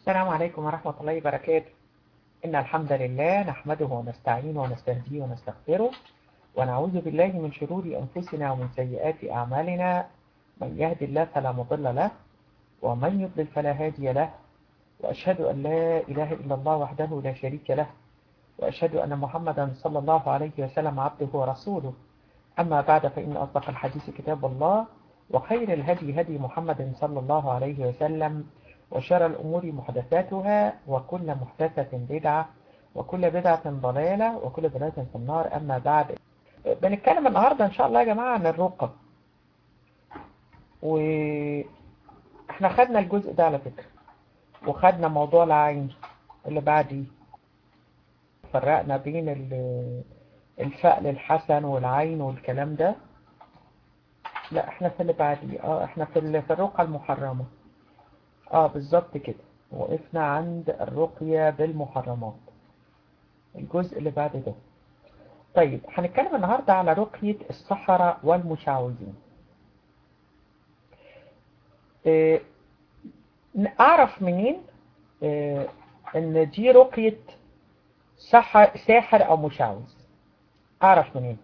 السلام عليكم ورحمة الله وبركاته إن الحمد لله نحمده ونستعينه ونستهديه ونستغفره ونعوذ بالله من شرور أنفسنا ومن سيئات أعمالنا من يهد الله فلا مضل له ومن يضلل فلا هادي له وأشهد أن لا إله إلا الله وحده لا شريك له وأشهد أن محمدا صلى الله عليه وسلم عبده ورسوله أما بعد فإن أصدق الحديث كتاب الله وخير الهدي هدي محمد صلى الله عليه وسلم وشر الأمور محدثاتها وكل محدثة بدعة وكل بدعة ضلالة وكل ضلالة في النار أما بعد بنتكلم النهاردة إن شاء الله يا جماعة عن الرقى وإحنا خدنا الجزء ده على فكرة وخدنا موضوع العين اللي بعديه فرقنا بين الفأل الحسن والعين والكلام ده لا احنا في اللي بعديه اه احنا في في الرقى المحرمة اه بالظبط كده وقفنا عند الرقية بالمحرمات الجزء اللي بعد ده طيب هنتكلم النهاردة على رقية السحرة والمشعوذين اه اعرف منين اه ان دي رقية سحر, ساحر او مشعوذ اعرف منين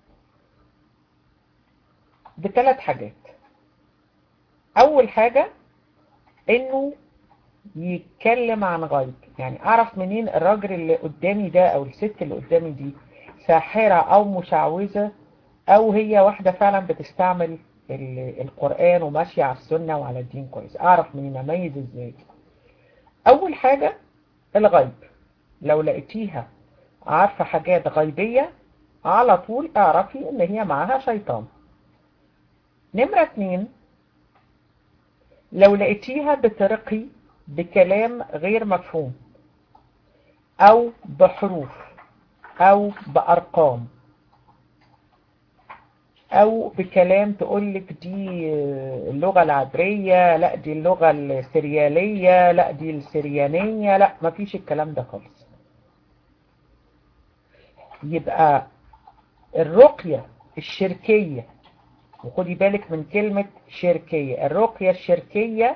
بثلاث حاجات اول حاجة انه يتكلم عن غيب يعني اعرف منين الراجل اللي قدامي ده او الست اللي قدامي دي ساحرة او مشعوذة او هي واحدة فعلا بتستعمل القرآن وماشية على السنة وعلى الدين كويس اعرف منين اميز ازاي اول حاجة الغيب لو لقيتيها عارفة حاجات غيبية على طول اعرفي ان هي معاها شيطان نمرة اتنين لو لقيتيها بترقي بكلام غير مفهوم او بحروف او بارقام او بكلام تقولك دي اللغة العبرية لا دي اللغة السريالية لا دي السريانية لا مفيش الكلام ده خالص يبقى الرقية الشركية وخدي بالك من كلمة شركية الرقية الشركية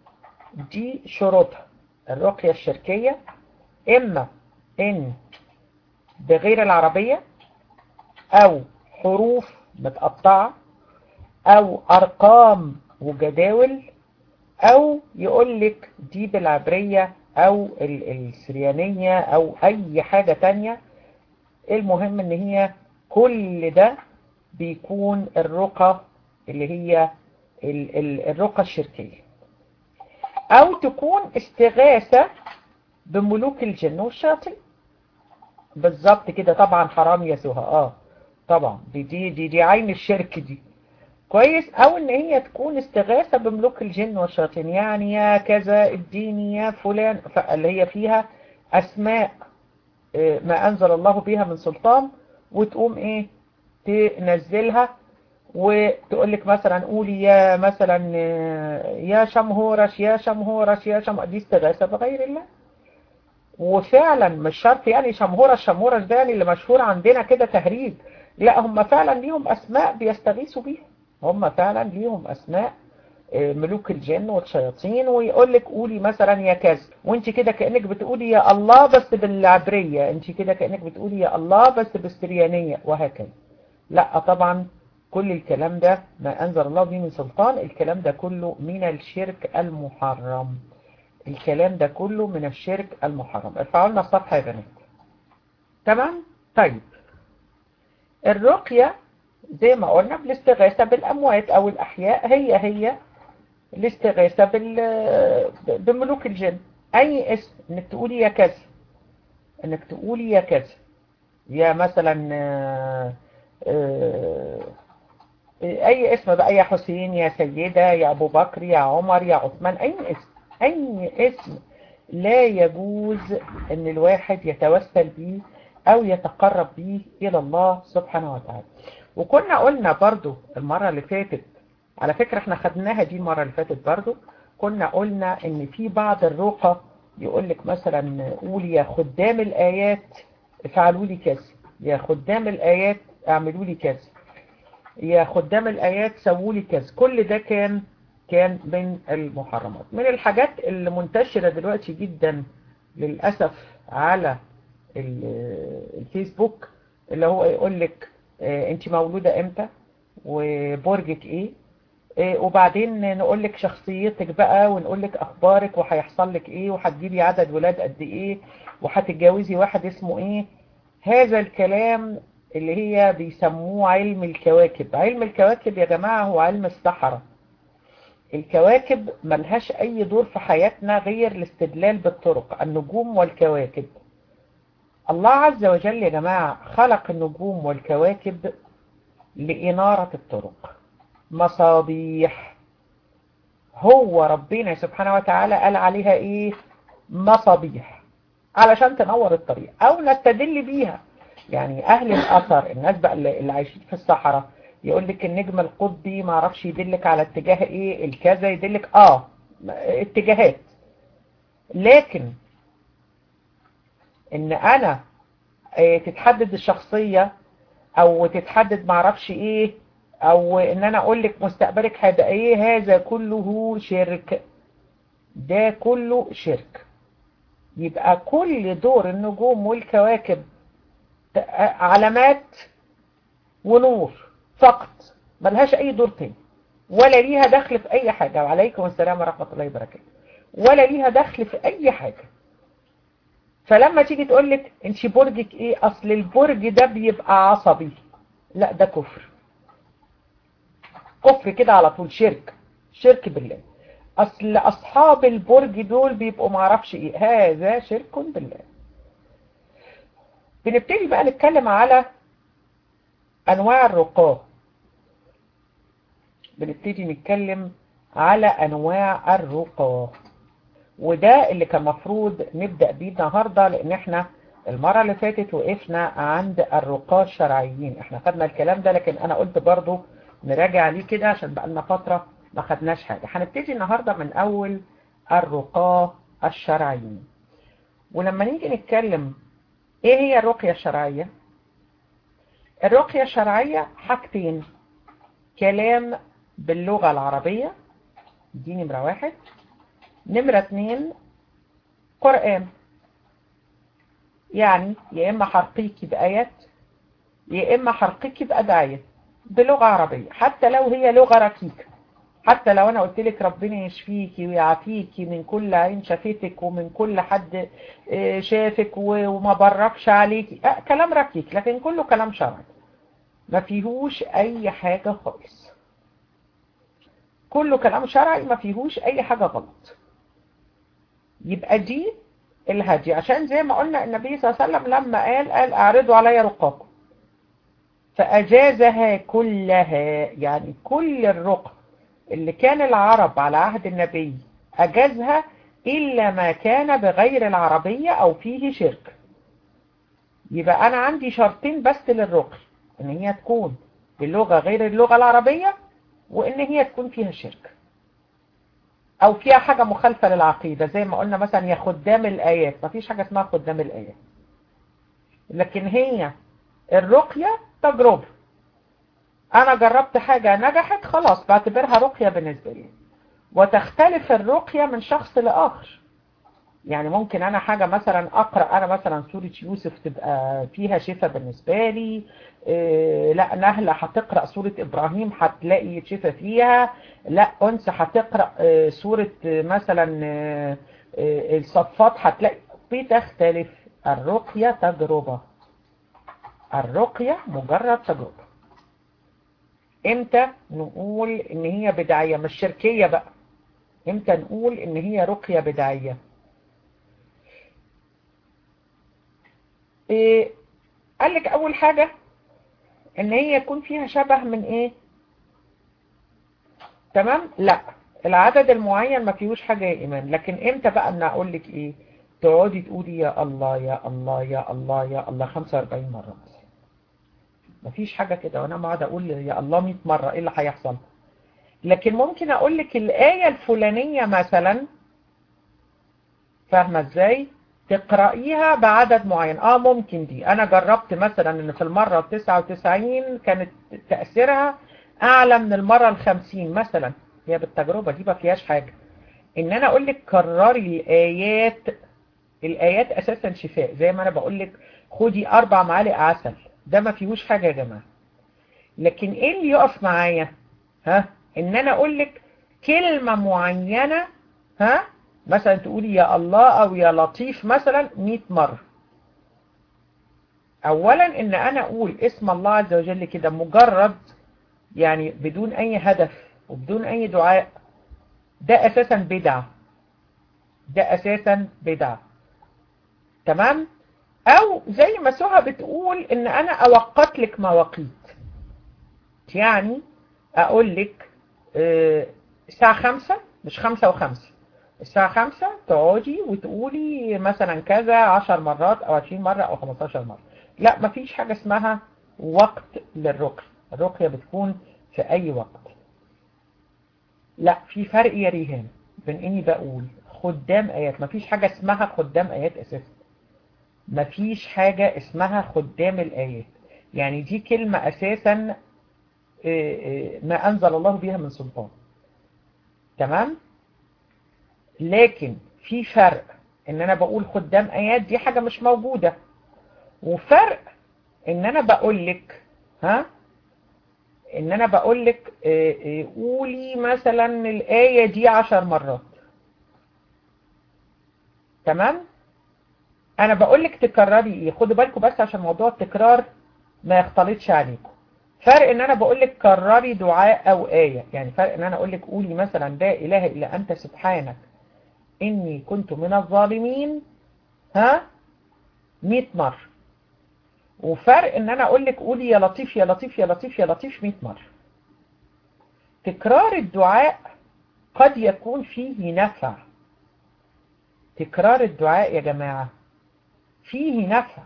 دي شروطها الرقية الشركية إما إن بغير العربية أو حروف متقطعة أو أرقام وجداول أو يقولك دي بالعبرية أو السريانية أو أي حاجة تانية المهم إن هي كل ده بيكون الرقى اللي هي الرقى الشركية او تكون استغاثة بملوك الجن والشياطين بالظبط كده طبعا حرام يا سهى اه طبعا دي دي دي, دي عين الشرك دي كويس او ان هي تكون استغاثة بملوك الجن والشياطين يعني يا كذا اديني يا فلان اللي هي فيها اسماء ما انزل الله بها من سلطان وتقوم ايه تنزلها وتقول لك مثلا قولي يا مثلا يا شمهورش يا شمهورش يا شم دي استغاثة بغير الله وفعلا مش شرط يعني شمهورش شمهورش ده يعني اللي مشهور عندنا كده تهريج لا هم فعلا ليهم اسماء بيستغيثوا بيها هم فعلا ليهم اسماء ملوك الجن والشياطين ويقول لك قولي مثلا يا كذا وانت كده كأنك بتقولي يا الله بس بالعبرية انت كده كأنك بتقولي يا الله بس بالسريانية وهكذا لا طبعا كل الكلام ده ما أنزل الله به من سلطان الكلام ده كله من الشرك المحرم الكلام ده كله من الشرك المحرم ارفعوا لنا الصفحة يا بنات تمام طيب الرقية زي ما قلنا بالاستغاثة بالأموات أو الأحياء هي هي الاستغاثة بملوك الجن أي اسم انك تقولي يا كذا انك تقولي يا كذا يا مثلا اي اسم بقى يا حسين يا سيدة يا ابو بكر يا عمر يا عثمان اي اسم اي اسم لا يجوز ان الواحد يتوسل به او يتقرب به الى الله سبحانه وتعالى وكنا قلنا برضو المرة اللي فاتت على فكرة احنا خدناها دي المرة اللي فاتت برضو كنا قلنا ان في بعض الرقى يقول لك مثلا قولي يا خدام الايات افعلوا لي كذا يا خدام الايات اعملوا لي كذا يا خدام الآيات سووا لي كذا كل ده كان كان من المحرمات من الحاجات اللي منتشرة دلوقتي جدا للأسف على الفيسبوك اللي هو يقول لك انت مولودة امتى وبرجك ايه وبعدين نقول لك شخصيتك بقى ونقول لك اخبارك وهيحصل لك ايه وهتجيبي عدد ولاد قد ايه وهتتجوزي واحد اسمه ايه هذا الكلام اللي هي بيسموه علم الكواكب علم الكواكب يا جماعة هو علم السحرة الكواكب ملهاش اي دور في حياتنا غير الاستدلال بالطرق النجوم والكواكب الله عز وجل يا جماعة خلق النجوم والكواكب لإنارة الطرق مصابيح هو ربنا سبحانه وتعالى قال عليها ايه مصابيح علشان تنور الطريق او نستدل بيها يعني اهل الاثر الناس بقى اللي عايشين في الصحراء يقول لك النجم القطبي ما اعرفش يدلك على اتجاه ايه الكذا يدلك اه اتجاهات لكن ان انا اه تتحدد الشخصية او تتحدد ما اعرفش ايه او ان انا اقول لك مستقبلك هيبقى ايه هذا كله شرك ده كله شرك يبقى كل دور النجوم والكواكب علامات ونور فقط ملهاش اي دور تاني ولا ليها دخل في اي حاجة وعليكم السلام ورحمة الله وبركاته ولا ليها دخل في اي حاجة فلما تيجي تقول لك انت برجك ايه اصل البرج ده بيبقى عصبي لا ده كفر كفر كده على طول شرك شرك بالله اصل اصحاب البرج دول بيبقوا معرفش ايه هذا شرك بالله بنبتدي بقى نتكلم على انواع الرقاه بنبتدي نتكلم على انواع الرقاه وده اللي كان مفروض نبدأ بيه النهاردة لان احنا المرة اللي فاتت وقفنا عند الرقاه الشرعيين احنا خدنا الكلام ده لكن انا قلت برضو نراجع عليه كده عشان بقى لنا فترة ما خدناش حاجة هنبتدي النهاردة من اول الرقاه الشرعيين ولما نيجي نتكلم ايه هي الرقية الشرعية الرقية الشرعية حاجتين كلام باللغة العربية دي نمرة واحد نمرة اتنين قرآن يعني يا إما حرقيكي بآيات يا إما حرقيكي بأدعية بلغة عربية حتى لو هي لغة ركيكة حتى لو أنا قلت لك ربنا يشفيكي ويعافيكي من كل عين شافتك ومن كل حد شافك وما بركش عليكي أه كلام ركيك لكن كله كلام شرعي ما فيهوش أي حاجة خالص كله كلام شرعي ما فيهوش أي حاجة غلط يبقى دي الهدي عشان زي ما قلنا النبي صلى الله عليه وسلم لما قال قال اعرضوا علي رقاكم فأجازها كلها يعني كل الرقى اللي كان العرب على عهد النبي أجازها إلا ما كان بغير العربية أو فيه شرك يبقى أنا عندي شرطين بس للرقي إن هي تكون باللغة غير اللغة العربية وإن هي تكون فيها شرك او فيها حاجة مخالفة للعقيدة زي ما قلنا مثلا يا خدام الايات ما فيش حاجة اسمها خدام الايات لكن هي الرقية تجربة انا جربت حاجة نجحت خلاص بعتبرها رقية بالنسبة لي وتختلف الرقية من شخص لاخر يعني ممكن انا حاجة مثلا اقرأ انا مثلا سورة يوسف تبقى فيها شفاء بالنسبة لي إيه لا نهلة هتقرأ سورة ابراهيم هتلاقي شفاء فيها لا انس هتقرأ إيه سورة مثلا إيه الصفات هتلاقي بتختلف الرقية تجربة الرقية مجرد تجربة امتى نقول ان هي بدعية مش شركية بقى امتى نقول ان هي رقية بدعية إيه قال لك اول حاجة ان هي يكون فيها شبه من ايه تمام لا العدد المعين ما فيهوش حاجة يا ايمان لكن امتى بقى ان اقول لك ايه تقعدي تقولي يا الله يا الله يا الله يا الله 45 مرة مثلا مفيش حاجة كده وانا قاعد اقول يا الله 100 مرة ايه اللي هيحصل لكن ممكن اقول لك الآية الفلانية مثلا فاهمة ازاي تقرأيها بعدد معين اه ممكن دي انا جربت مثلا ان في المرة التسعة وتسعين كانت تأثيرها اعلى من المرة الخمسين مثلا هي بالتجربة دي ما فيهاش حاجة ان انا اقول لك كرري الايات الايات اساسا شفاء زي ما انا بقول لك خدي اربع معالق عسل ده ما فيهوش حاجة يا جماعة لكن ايه اللي يقف معايا ها ان انا اقول لك كلمة معينة ها مثلا تقولي يا الله او يا لطيف مثلا 100 مرة اولا ان انا اقول اسم الله عز وجل كده مجرد يعني بدون اي هدف وبدون اي دعاء ده اساسا بدعة ده اساسا بدعة تمام او زي ما سهى بتقول ان انا اوقت لك مواقيت يعني اقول لك اه الساعة خمسة مش خمسة وخمسة الساعة خمسة تقعدي وتقولي مثلا كذا عشر مرات او عشرين مرة او خمستاشر مرة لا مفيش حاجة اسمها وقت للرقية الرقية بتكون في اي وقت لا في فرق يا ريهان بين اني بقول خدام ايات مفيش حاجة اسمها خدام ايات اساسا مفيش حاجة اسمها خدام الايات يعني دي كلمة اساسا ما انزل الله بها من سلطان تمام لكن في فرق ان انا بقول خدام ايات دي حاجة مش موجودة وفرق ان انا بقول لك ها ان انا بقول لك قولي مثلا الآية دي عشر مرات تمام انا بقول لك تكرري ايه خدوا بالكم بس عشان موضوع التكرار ما يختلطش عليكم فرق ان انا بقول لك كرري دعاء او آية يعني فرق ان انا اقول لك قولي مثلا لا اله الا انت سبحانك اني كنت من الظالمين ها 100 مرة وفرق ان انا اقول لك قولي يا لطيف يا لطيف يا لطيف يا لطيف 100 مرة تكرار الدعاء قد يكون فيه نفع تكرار الدعاء يا جماعة فيه نفع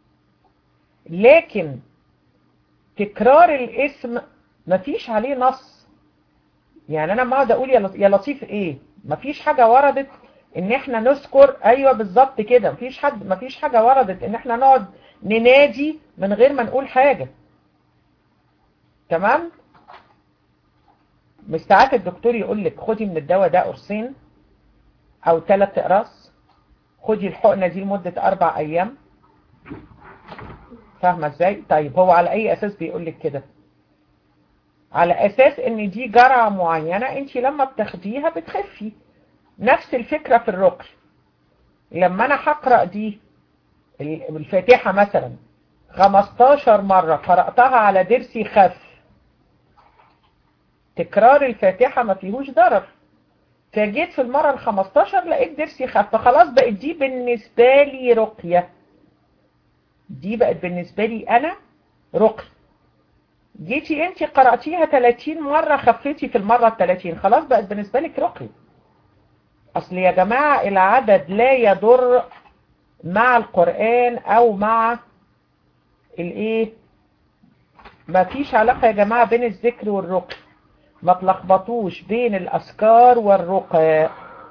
لكن تكرار الاسم مفيش عليه نص يعني انا ما اقعد اقول يا لطيف ايه مفيش حاجة وردت ان احنا نذكر ايوه بالظبط كده مفيش حد مفيش حاجة وردت ان احنا نقعد ننادي من غير ما نقول حاجة تمام مش ساعات الدكتور يقول لك خدي من الدواء ده قرصين او ثلاث اقراص خدي الحقنة دي لمدة اربع ايام فاهمة ازاي طيب هو على اي اساس بيقول لك كده على اساس ان دي جرعة معينة انت لما بتاخديها بتخفي نفس الفكرة في الرقي لما انا هقرأ دي الفاتحة مثلا 15 مرة قرأتها على درسي خف تكرار الفاتحة ما فيهوش ضرر فجيت في المرة ال 15 لقيت درسي خف فخلاص بقت دي بالنسبة لي رقية دي بقت بالنسبة لي انا رقي جيتي انت قرأتيها 30 مرة خفتي في المرة ال 30 خلاص بقت بالنسبة لك رقي اصل يا جماعة العدد لا يضر مع القرآن او مع الايه ما فيش علاقة يا جماعة بين الذكر والرقي ما تلخبطوش بين الاذكار والرقى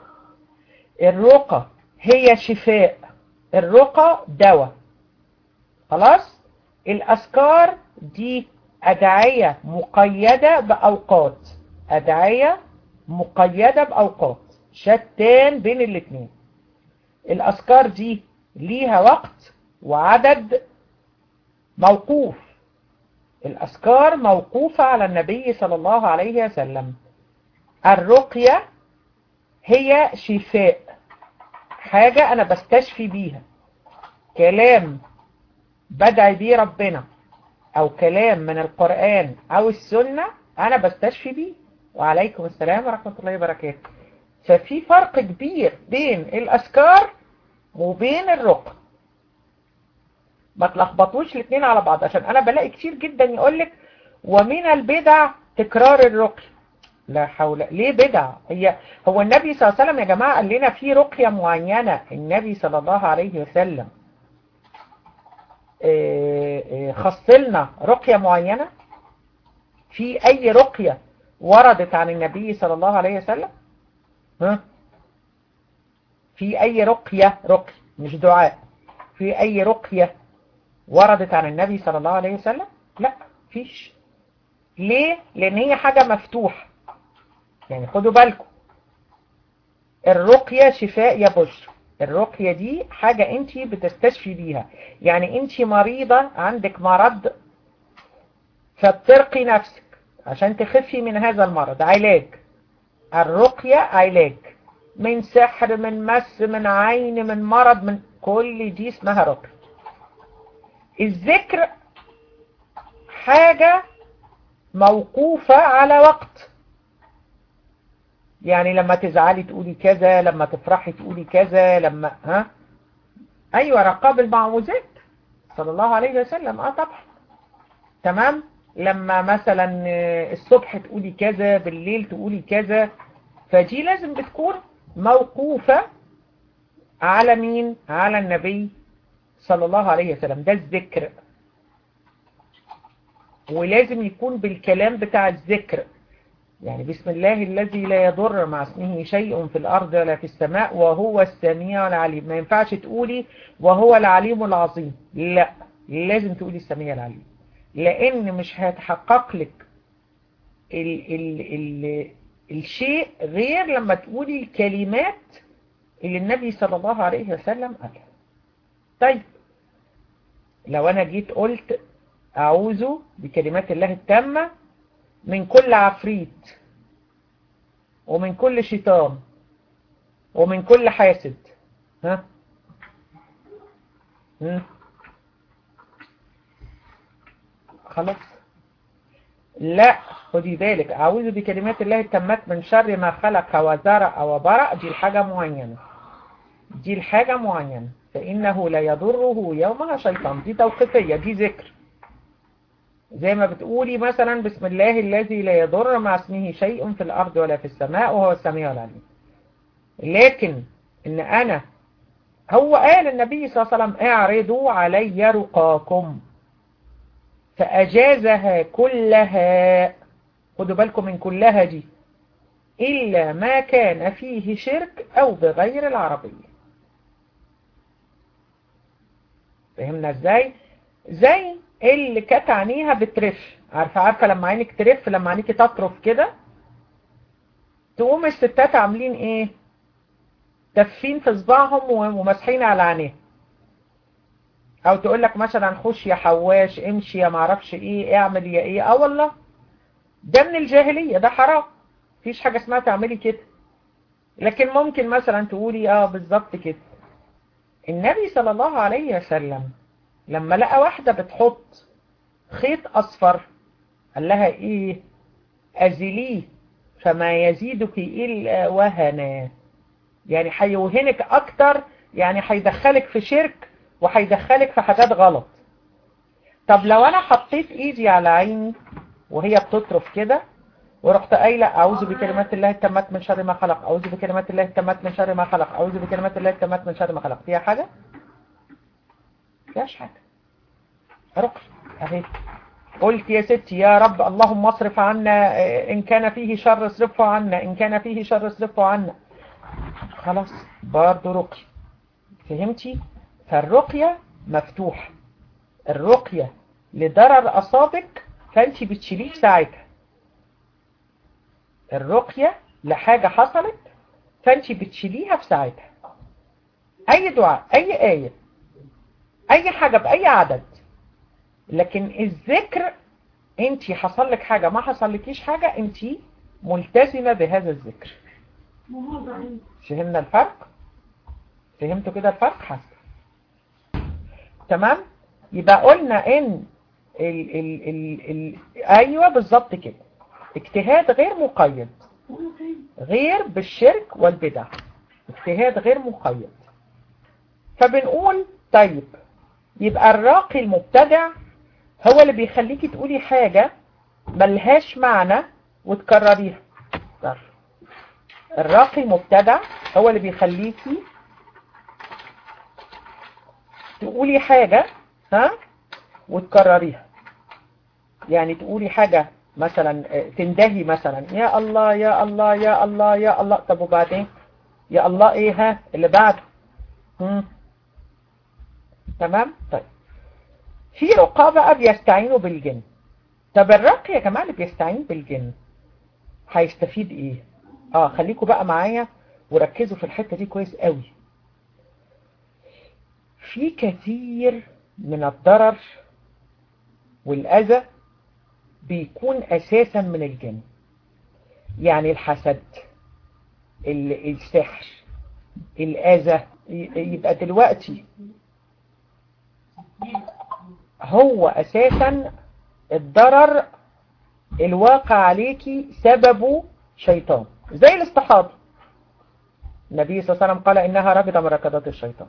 الرقى هي شفاء الرقى دواء خلاص الاذكار دي ادعية مقيدة باوقات ادعية مقيدة باوقات شتان بين الاثنين الاذكار دي ليها وقت وعدد موقوف الأذكار موقوفة على النبي صلى الله عليه وسلم الرقية هي شفاء حاجة أنا بستشفي بيها كلام بدعي بيه ربنا أو كلام من القرآن أو السنة أنا بستشفي بيه وعليكم السلام ورحمة الله وبركاته ففي فرق كبير بين الأذكار وبين الرقى ما تلخبطوش الاثنين على بعض عشان انا بلاقي كتير جدا يقولك ومن البدع تكرار الرقي لا حول ليه بدع هي هو النبي صلى الله عليه وسلم يا جماعة قال لنا في رقية معينة النبي صلى الله عليه وسلم خصلنا رقية معينة في اي رقية وردت عن النبي صلى الله عليه وسلم ها في اي رقية رقي مش دعاء في اي رقية وردت عن النبي صلى الله عليه وسلم لا فيش ليه لان هي حاجة مفتوحة يعني خدوا بالكم الرقية شفاء يا بشر الرقية دي حاجة انت بتستشفي بيها يعني انت مريضة عندك مرض فبترقي نفسك عشان تخفي من هذا المرض علاج الرقية علاج من سحر من مس من عين من مرض من كل دي اسمها رقية الذكر حاجة موقوفة على وقت يعني لما تزعلي تقولي كذا لما تفرحي تقولي كذا لما ها ايوه رقاب المعوذات صلى الله عليه وسلم اه طبعا تمام لما مثلا الصبح تقولي كذا بالليل تقولي كذا فدي لازم بتكون موقوفة على مين على النبي صلى الله عليه وسلم ده الذكر ولازم يكون بالكلام بتاع الذكر يعني بسم الله الذي لا يضر مع اسمه شيء في الأرض ولا في السماء وهو السميع العليم ما ينفعش تقولي وهو العليم العظيم لا لازم تقولي السميع العليم لأن مش هيتحقق لك ال ال ال الشيء غير لما تقولي الكلمات اللي النبي صلى الله عليه وسلم قالها طيب لو أنا جيت قلت أعوذ بكلمات الله التامة من كل عفريت ومن كل شيطان ومن كل حاسد ها ها خلاص لا خدي بالك أعوذ بكلمات الله التامات من شر ما خلق وزرع وبرأ دي الحاجة معينة دي الحاجة معينة فإنه لا يضره يومها شيطان دي توقيفية دي ذكر زي ما بتقولي مثلا بسم الله الذي لا يضر مع اسمه شيء في الأرض ولا في السماء وهو السميع العليم لكن إن أنا هو قال النبي صلى الله عليه وسلم اعرضوا علي رقاكم فأجازها كلها خدوا بالكم من كلها دي إلا ما كان فيه شرك أو بغير العربية فهمنا ازاي زي اللي كانت عينيها بترف عارفه عارفه لما عينك ترف لما عينيك تطرف كده تقوم الستات عاملين ايه تفين في صباعهم ومسحين على عينيها او تقول لك مثلا خش يا حواش امشي يا معرفش ايه اعمل يا ايه اه والله ده من الجاهلية ده حرام مفيش حاجة اسمها تعملي كده لكن ممكن مثلا تقولي اه بالظبط كده النبي صلى الله عليه وسلم لما لقى واحدة بتحط خيط أصفر قال لها إيه أزليه فما يزيدك إلا وهنا يعني هيوهنك أكتر يعني هيدخلك في شرك وهيدخلك في حاجات غلط طب لو أنا حطيت إيدي على عيني وهي بتطرف كده ورحت قايله اعوذ بكلمات الله التامات من شر ما خلق اعوذ بكلمات الله التامات من شر ما خلق اعوذ بكلمات الله التامات من شر ما خلق فيها حاجه فيهاش حاجه رقي اهي قلت يا ستي يا رب اللهم اصرف عنا ان كان فيه شر اصرفه عنا ان كان فيه شر اصرفه عنا خلاص برضه رقي فهمتي فالرقيه مفتوحه الرقيه لضرر اصابك فانت بتشيليه في ساعتها الرقية لحاجة حصلت فانت بتشيليها في ساعتها اي دعاء اي آية اي حاجة باي عدد لكن الذكر انت حصل لك حاجة ما حصل لكيش حاجة انت ملتزمة بهذا الذكر فهمنا الفرق فهمتوا كده الفرق حسن تمام يبقى قلنا ان ال ال ال ال ايوه بالظبط كده اجتهاد غير مقيد غير بالشرك والبدع اجتهاد غير مقيد فبنقول طيب يبقى الراقي المبتدع هو اللي بيخليكي تقولي حاجة ملهاش معنى وتكرريها الراقي المبتدع هو اللي بيخليكي تقولي حاجة ها وتكرريها يعني تقولي حاجة مثلا تندهي مثلا يا الله يا الله يا الله يا الله طب وبعدين يا الله ايه ها اللي بعده مم. تمام طيب في رقاة بقى بيستعينوا بالجن طب الرقي يا جماعة اللي بيستعين بالجن هيستفيد ايه اه خليكم بقى معايا وركزوا في الحتة دي كويس قوي في كثير من الضرر والأذى بيكون أساسا من الجن يعني الحسد السحر الأذى يبقى دلوقتي هو أساسا الضرر الواقع عليكي سببه شيطان زي الاستحاضة النبي صلى الله عليه وسلم قال إنها ركضة من ركضات الشيطان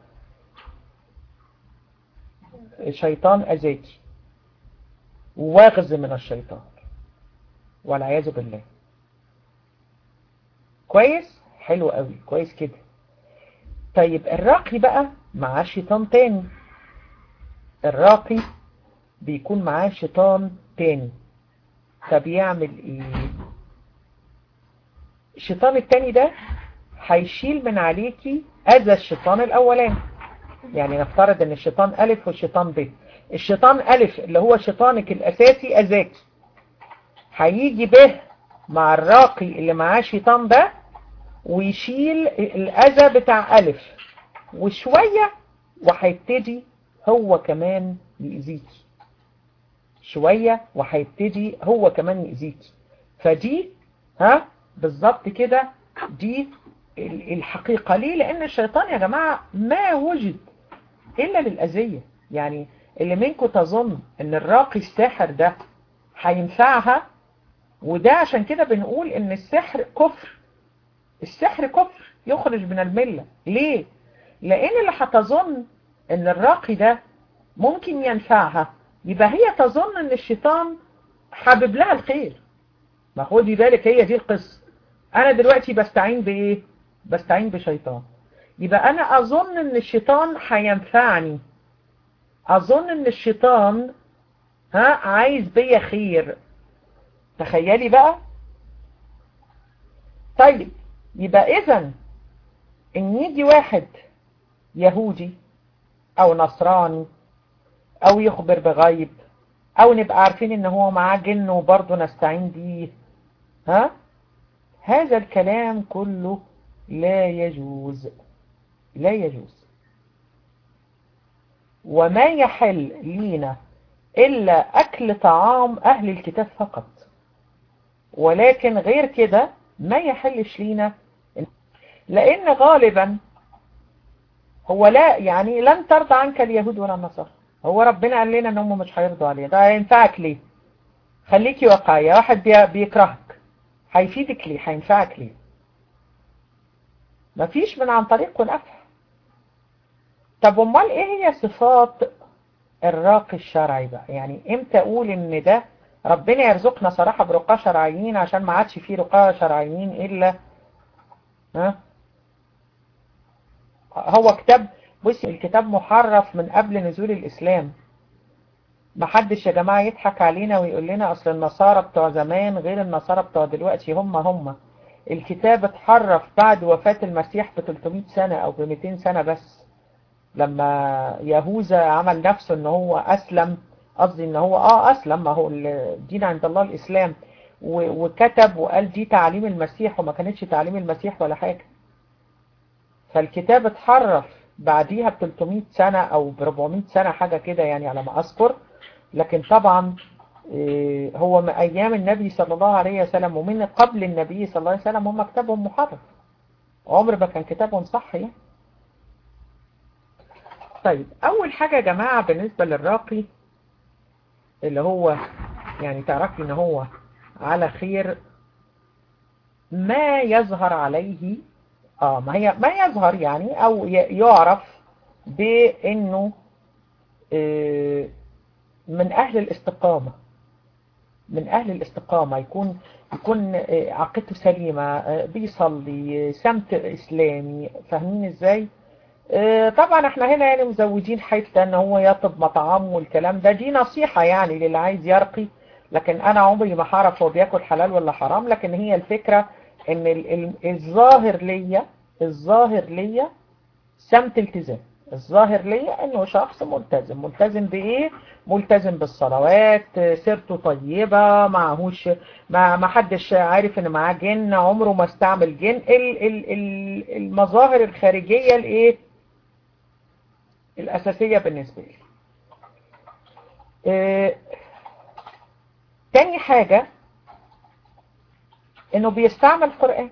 الشيطان أذاكي واغز من الشيطان والعياذ بالله كويس حلو قوي كويس كده طيب الراقي بقى معاه شيطان تاني الراقي بيكون معاه شيطان تاني فبيعمل ايه الشيطان التاني ده هيشيل من عليكي اذى الشيطان الاولاني يعني نفترض ان الشيطان الف والشيطان ب الشيطان الف اللي هو شيطانك الاساسي اذاكي هيجي به مع الراقي اللي معاه شيطان ده ويشيل الاذى بتاع الف وشوية وهيبتدي هو كمان يأذيكي شوية وهيبتدي هو كمان يأذيكي فدي ها بالظبط كده دي الحقيقة ليه لأن الشيطان يا جماعة ما وجد إلا للأذية يعني اللي منكم تظن أن الراقي الساحر ده هينفعها وده عشان كده بنقول أن السحر كفر السحر كفر يخرج من الملة ليه؟ لأن اللي هتظن أن الراقي ده ممكن ينفعها يبقى هي تظن أن الشيطان حابب لها الخير ما خدي بالك هي دي القصة أنا دلوقتي بستعين بإيه؟ بستعين بشيطان يبقى أنا أظن أن الشيطان هينفعني أظن أن الشيطان ها عايز بيا خير تخيلي بقى طيب يبقى إذا إن يجي واحد يهودي أو نصراني أو يخبر بغيب أو نبقى عارفين إن هو معاه جن وبرضه نستعين بيه ها هذا الكلام كله لا يجوز لا يجوز وما يحل لينا إلا أكل طعام أهل الكتاب فقط ولكن غير كده ما يحلش لينا لأن غالبا هو لا يعني لن ترضى عنك اليهود ولا النصارى هو ربنا قال لنا ان هم مش هيرضوا علينا ده هينفعك ليه خليكي واقعية واحد بيكرهك هيفيدك ليه هينفعك ليه مفيش من عن طريقه نفع طب امال ايه هي صفات الراقي الشرعي بقى يعني امتى اقول ان ده ربنا يرزقنا صراحة برقاة شرعيين عشان ما عادش فيه رقاة شرعيين الا ها هو كتاب بصي الكتاب محرف من قبل نزول الإسلام محدش يا جماعة يضحك علينا ويقول لنا أصل النصارى بتوع زمان غير النصارى بتوع دلوقتي هم هم الكتاب اتحرف بعد وفاة المسيح ب 300 سنة أو ب 200 سنة بس لما يهوذا عمل نفسه ان هو أسلم قصدي ان هو اه أسلم ما هو الدين عند الله الإسلام وكتب وقال دي تعليم المسيح وما كانتش تعليم المسيح ولا حاجة فالكتاب اتحرف بعديها ب 300 سنة او ب 400 سنة حاجة كده يعني على ما اذكر لكن طبعا هو من ايام النبي صلى الله عليه وسلم ومن قبل النبي صلى الله عليه وسلم هم كتابهم محرف عمر ما كان كتابهم صح يعني طيب اول حاجة يا جماعة بالنسبة للراقي اللي هو يعني تعرفي ان هو على خير ما يظهر عليه اه ما هي ما يظهر يعني او يعرف بانه آه من اهل الاستقامة من اهل الاستقامة يكون يكون آه عقيدته سليمة آه بيصلي سمت اسلامي فاهمين ازاي طبعا احنا هنا يعني مزودين حيث ان هو يطب مطعم والكلام ده دي نصيحة يعني للي عايز يرقي لكن انا عمري ما هعرف هو بياكل حلال ولا حرام لكن هي الفكرة ان الظاهر ليا الظاهر ليا سمت التزام الظاهر ليا انه شخص ملتزم ملتزم بايه ملتزم بالصلوات سيرته طيبة معهوش ما ما حدش عارف ان معاه جن عمره ما استعمل جن ال ال ال المظاهر الخارجية الايه الاساسية بالنسبة لي اه تاني حاجة انه بيستعمل قرآن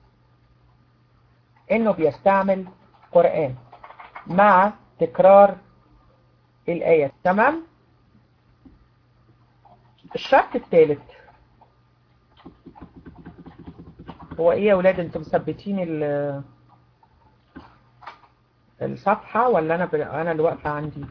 انه بيستعمل قرآن مع تكرار الآيات تمام الشرط الثالث هو ايه يا ولاد انتم مثبتين الصفحة ولا انا ب... انا اللي واقفة عندي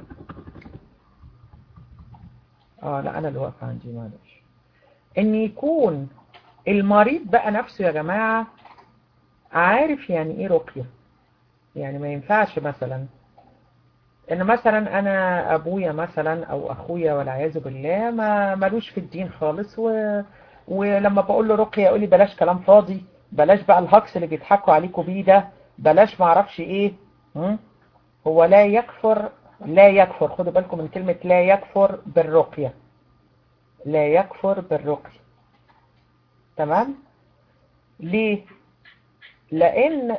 اه لا انا اللي واقفة عندي معلش ان يكون المريض بقى نفسه يا جماعة عارف يعني ايه رقية يعني ما ينفعش مثلا ان مثلا انا ابويا مثلا او اخويا والعياذ بالله ما ملوش في الدين خالص و... ولما بقول له رقية يقول لي بلاش كلام فاضي بلاش بقى الهكس اللي بيضحكوا عليكم بيه ده بلاش ما اعرفش ايه م? هو لا يكفر لا يكفر خدوا بالكم من كلمة لا يكفر بالرقية لا يكفر بالرقية تمام ليه لان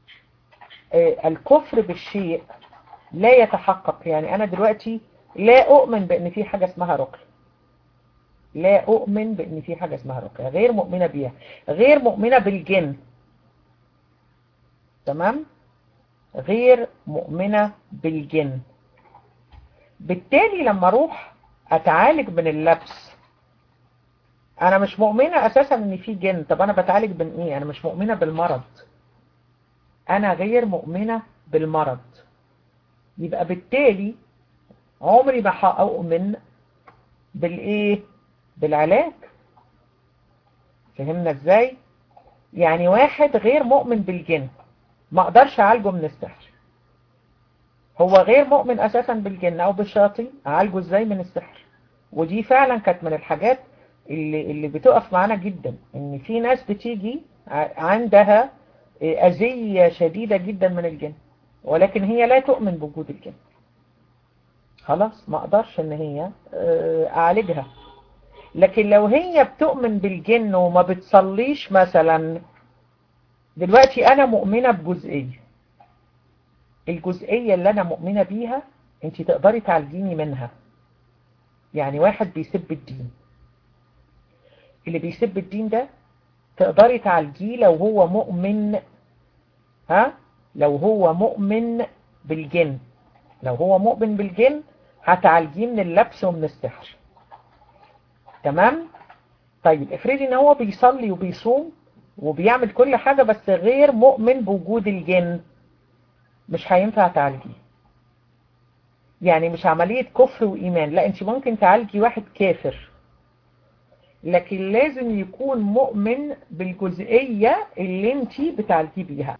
الكفر بالشيء لا يتحقق يعني أنا دلوقتي لا أؤمن بأن في حاجة اسمها رقية لا أؤمن بأن في حاجة اسمها رقية غير مؤمنة بيها غير مؤمنة بالجن تمام غير مؤمنة بالجن بالتالي لما أروح أتعالج من اللبس أنا مش مؤمنة أساسا أن في جن طب أنا بتعالج من إيه أنا مش مؤمنة بالمرض أنا غير مؤمنة بالمرض يبقى بالتالي عمري ما هأؤمن بالإيه بالعلاج فهمنا إزاي يعني واحد غير مؤمن بالجن ما أقدرش أعالجه من السحر هو غير مؤمن أساسا بالجن أو بالشياطين أعالجه إزاي من السحر ودي فعلا كانت من الحاجات اللي, اللي بتقف معانا جدا إن في ناس بتيجي عندها أذية شديدة جدا من الجن ولكن هي لا تؤمن بوجود الجن خلاص ما اقدرش ان هي اعالجها لكن لو هي بتؤمن بالجن وما بتصليش مثلا دلوقتي انا مؤمنة بجزئية الجزئية اللي انا مؤمنة بيها انت تقدري تعالجيني منها يعني واحد بيسب الدين اللي بيسب الدين ده تقدري تعالجيه لو هو مؤمن ها لو هو مؤمن بالجن لو هو مؤمن بالجن هتعالجيه من اللبس ومن السحر تمام طيب افرضي ان هو بيصلي وبيصوم وبيعمل كل حاجة بس غير مؤمن بوجود الجن مش هينفع تعالجيه يعني مش عملية كفر وإيمان لا انت ممكن تعالجي واحد كافر لكن لازم يكون مؤمن بالجزئية اللي انت بتعالجيه بيها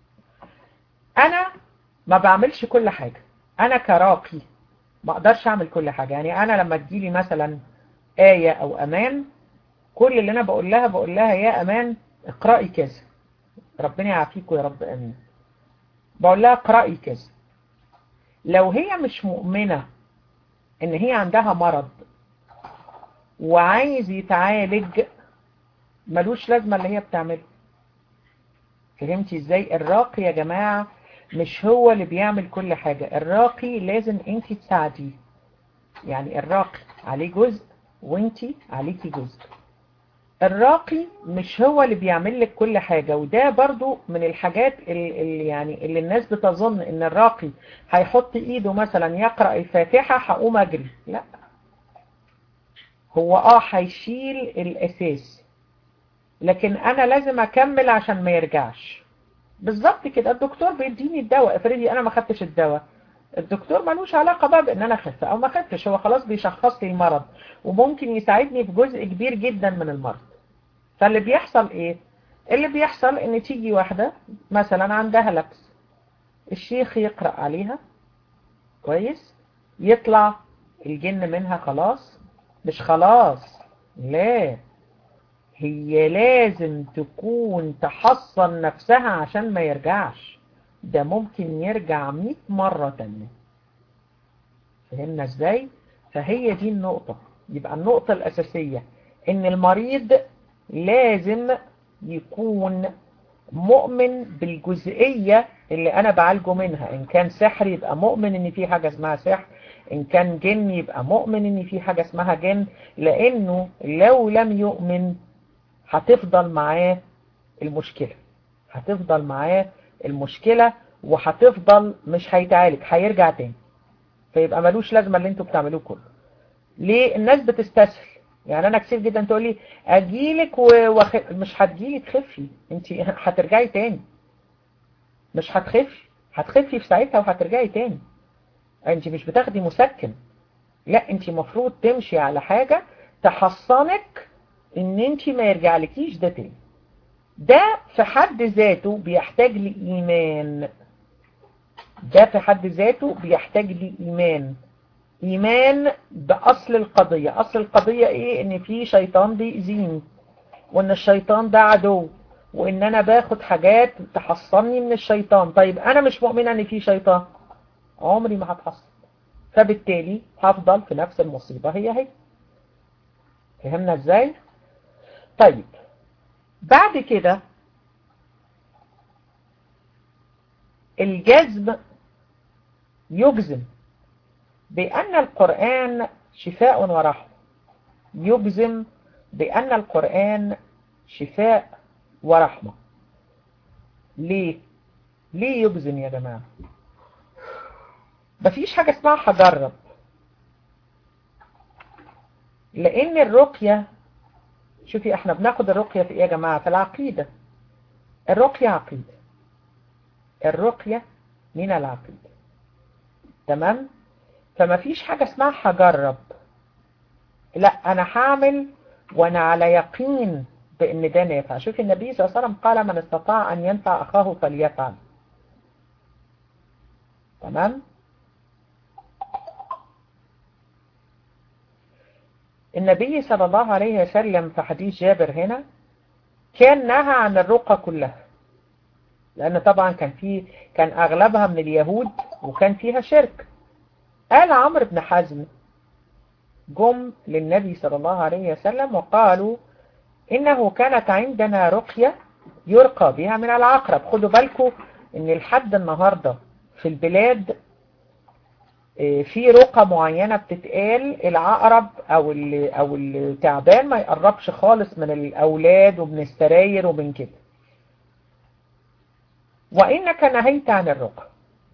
انا ما بعملش كل حاجة انا كراقي ما اقدرش اعمل كل حاجة يعني انا لما تجيلي مثلا آية او امان كل اللي انا بقول لها بقول لها يا امان اقرأي كذا ربنا يعافيكم يا رب امين بقول لها اقرأي كذا لو هي مش مؤمنة ان هي عندها مرض وعايز يتعالج ملوش لازمة اللي هي بتعمله فهمتي ازاي الراقي يا جماعة مش هو اللي بيعمل كل حاجة الراقي لازم انت تساعديه يعني الراقي عليه جزء وانت عليكي جزء الراقي مش هو اللي بيعمل لك كل حاجة وده برضو من الحاجات اللي يعني اللي الناس بتظن ان الراقي هيحط ايده مثلا يقرأ الفاتحة هقوم اجري لا هو اه هيشيل الاساس لكن انا لازم اكمل عشان ما يرجعش بالظبط كده الدكتور بيديني الدواء افرضي انا ما خدتش الدواء الدكتور ملوش علاقة بقى بان انا خدت او ما خدتش هو خلاص بيشخص لي المرض وممكن يساعدني في جزء كبير جدا من المرض فاللي بيحصل ايه اللي بيحصل ان تيجي واحدة مثلا عندها لبس الشيخ يقرأ عليها كويس يطلع الجن منها خلاص مش خلاص لا هي لازم تكون تحصن نفسها عشان ما يرجعش ده ممكن يرجع 100 مرة تانية فهمنا ازاي فهي دي النقطة يبقى النقطة الأساسية ان المريض لازم يكون مؤمن بالجزئية اللي انا بعالجه منها ان كان سحر يبقى مؤمن ان في حاجة اسمها سحر ان كان جن يبقى مؤمن ان في حاجة اسمها جن لانه لو لم يؤمن هتفضل معاه المشكلة هتفضل معاه المشكلة وهتفضل مش هيتعالج هيرجع تاني فيبقى ملوش لازمة اللي انتوا بتعملوه كله ليه الناس بتستسهل يعني انا كتير جدا تقول لي اجيلك وخ... مش هتجيلي تخفي انت هترجعي تاني مش هتخفي هتخفي في ساعتها وهترجعي تاني انت مش بتاخدي مسكن لا انت مفروض تمشي على حاجة تحصنك ان انت ما يرجعلكيش ده تاني ده في حد ذاته بيحتاج لإيمان ده في حد ذاته بيحتاج لإيمان إيمان بأصل القضية أصل القضية إيه إن في شيطان بيأذيني وإن الشيطان ده عدو وإن أنا باخد حاجات تحصني من الشيطان طيب أنا مش مؤمنة إن في شيطان عمري ما هتحصن فبالتالي هفضل في نفس المصيبة هي هي فهمنا إزاي؟ طيب بعد كده الجزم يجزم بأن القرآن شفاء ورحمة يجزم بأن القرآن شفاء ورحمة ليه؟ ليه يجزم يا جماعة؟ مفيش حاجة اسمها هجرب لأن الرقية شوفي احنا بناخد الرقية في ايه يا جماعة في العقيدة الرقية عقيدة الرقية من العقيدة تمام فما فيش حاجة اسمها هجرب لا انا هعمل وانا على يقين بان ده نافع شوفي النبي صلى الله عليه وسلم قال من استطاع ان ينفع اخاه فليفعل تمام النبي صلى الله عليه وسلم في حديث جابر هنا كان نهى عن الرقى كلها لأن طبعا كان في كان أغلبها من اليهود وكان فيها شرك قال عمرو بن حزم جم للنبي صلى الله عليه وسلم وقالوا إنه كانت عندنا رقية يرقى بها من العقرب خدوا بالكم إن لحد النهاردة في البلاد في رقى معينة بتتقال العقرب او او التعبان ما يقربش خالص من الاولاد ومن السراير ومن كده وانك نهيت عن الرقى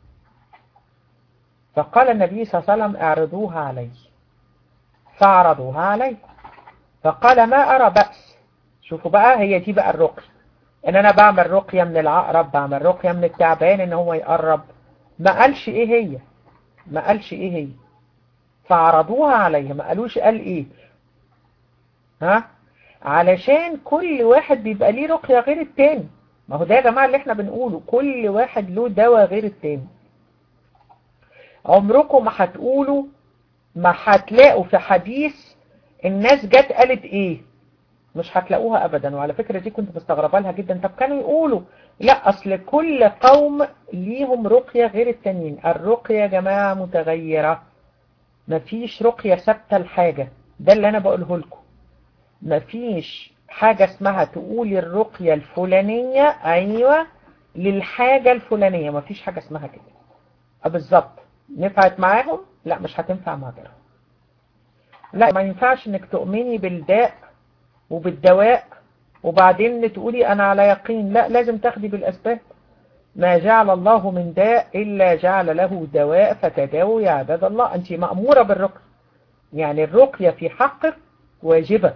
فقال النبي صلى الله عليه وسلم اعرضوها علي فاعرضوها علي فقال ما ارى بأس شوفوا بقى هي دي بقى الرقية ان انا بعمل رقية من العقرب بعمل رقية من التعبان ان هو يقرب ما قالش ايه هي ما قالش ايه هي فعرضوها عليه ما قالوش قال ايه ها علشان كل واحد بيبقى ليه رقية غير التاني ما هو ده يا جماعة اللي احنا بنقوله كل واحد له دواء غير التاني عمركم ما هتقولوا ما هتلاقوا في حديث الناس جت قالت ايه مش هتلاقوها ابدا وعلى فكرة دي كنت مستغربة لها جدا طب كانوا يقولوا لا اصل كل قوم ليهم رقية غير التانيين الرقية يا جماعة متغيرة مفيش رقية ثابتة لحاجة ده اللي انا بقوله لكم مفيش حاجة اسمها تقولي الرقية الفلانية ايوه للحاجة الفلانية مفيش حاجة اسمها كده بالظبط نفعت معاهم لا مش هتنفع مع غيرهم لا ما ينفعش انك تؤمني بالداء وبالدواء وبعدين تقولي انا على يقين لا لازم تاخدي بالاسباب ما جعل الله من داء الا جعل له دواء فتداووا يا عباد الله انت مأمورة بالرقية يعني الرقية في حقك واجبة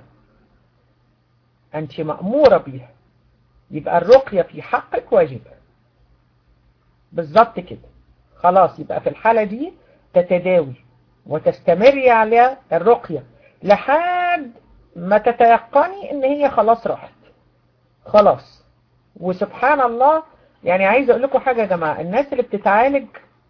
انت مأمورة بيها يبقى الرقية في حقك واجبة بالظبط كده خلاص يبقى في الحالة دي تتداوي وتستمري على الرقية لحد ما تتيقني ان هي خلاص راحت خلاص وسبحان الله يعني عايز اقول لكم حاجة يا جماعة الناس اللي بتتعالج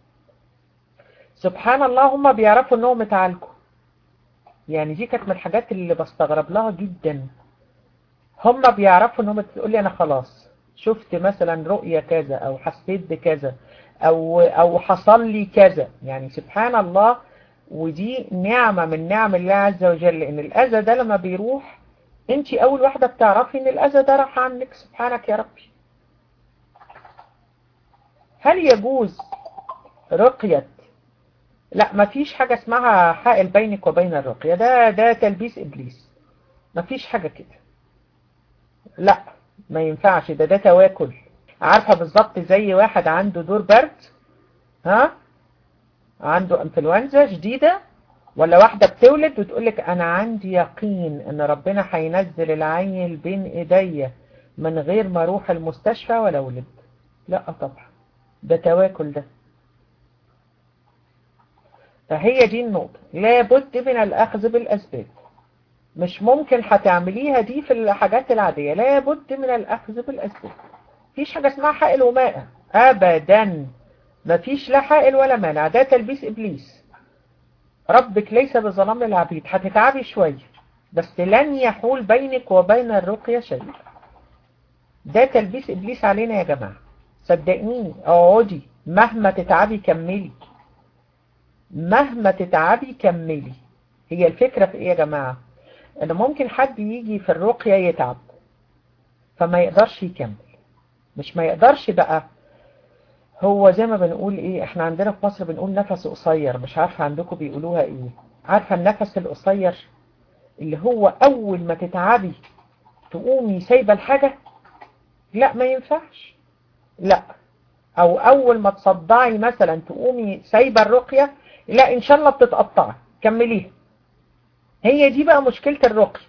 سبحان الله هم بيعرفوا انهم اتعالجوا يعني دي كانت من الحاجات اللي بستغرب لها جدا هم بيعرفوا انهم تقول لي انا خلاص شفت مثلا رؤية كذا او حسيت بكذا او او حصل لي كذا يعني سبحان الله ودي نعمة من نعم الله عز وجل لان الاذى ده لما بيروح انت اول واحدة بتعرفي ان الاذى ده راح عنك سبحانك يا ربي هل يجوز رقية لا مفيش حاجة اسمها حائل بينك وبين الرقية ده ده تلبيس ابليس مفيش حاجة كده لا ما ينفعش ده ده تواكل عارفة بالظبط زي واحد عنده دور برد ها عنده انفلونزا شديدة ولا واحدة بتولد وتقولك انا عندي يقين ان ربنا هينزل العيل بين ايديا من غير ما اروح المستشفى ولا ولد لا طبعا ده تواكل ده فهي دي النقطة لابد من الأخذ بالأسباب مش ممكن هتعمليها دي في الحاجات العادية لابد من الأخذ بالأسباب مفيش حاجة اسمها حائل وماء أبدا مفيش لا حائل ولا مانع ده تلبيس إبليس ربك ليس بظلام للعبيد هتتعبي شوية بس لن يحول بينك وبين الرقية شيء ده تلبيس إبليس علينا يا جماعة صدقيني اقعدي مهما تتعبي كملي مهما تتعبي كملي هي الفكرة في ايه يا جماعة ان ممكن حد يجي في الرقية يتعب فما يقدرش يكمل مش ما يقدرش بقى هو زي ما بنقول ايه احنا عندنا في مصر بنقول نفس قصير مش عارفة عندكم بيقولوها ايه عارفة النفس القصير اللي هو اول ما تتعبي تقومي سايبة الحاجة لا ما ينفعش لا او اول ما تصدعي مثلا تقومي سايبة الرقية لا ان شاء الله بتتقطعي كمليها هي دي بقى مشكلة الرقية